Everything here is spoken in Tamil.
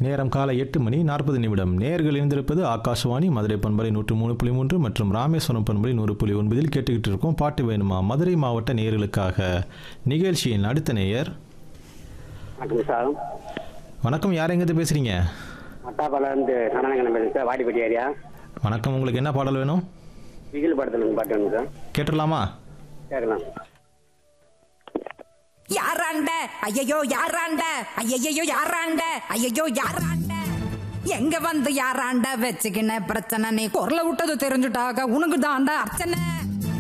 நேரம் காலை எட்டு மணி நாற்பது நிமிடம் நேர்கள் இணைந்திருப்பது ஆகாஷவாணி மதுரை பண்பலை நூற்று மூணு புள்ளி மூன்று மற்றும் ராமேஸ்வரம் பண்பலை நூறு புள்ளி ஒன்பதில் கேட்டுக்கிட்டு இருக்கோம் பாட்டு வேணுமா மதுரை மாவட்ட நேயர்களுக்காக நிகழ்ச்சியின் அடுத்த நேயர் வணக்கம் சார் வணக்கம் யார் எங்கிருந்து பேசுறீங்க மட்டாப்பாலேருந்து சரணங்கண்ணன் பேசுகிறேன் சார் வாடிப்பட்டி ஏரியா வணக்கம் உங்களுக்கு என்ன பாடல் வேணும் விகில் படத்தில் பாட்டு வேணும் சார் கேட்டுடலாமா கேட்கலாம் யாராண்ட ஐயையோ யாராண்ட ஐயையோ யாராண்ட ஐயையோ யாராண்ட எங்க வந்து யாராண்ட வச்சுக்கின பிரச்சனை நீ குரல விட்டது தெரிஞ்சுட்டாக உனக்கு தாண்டா அர்ச்சனை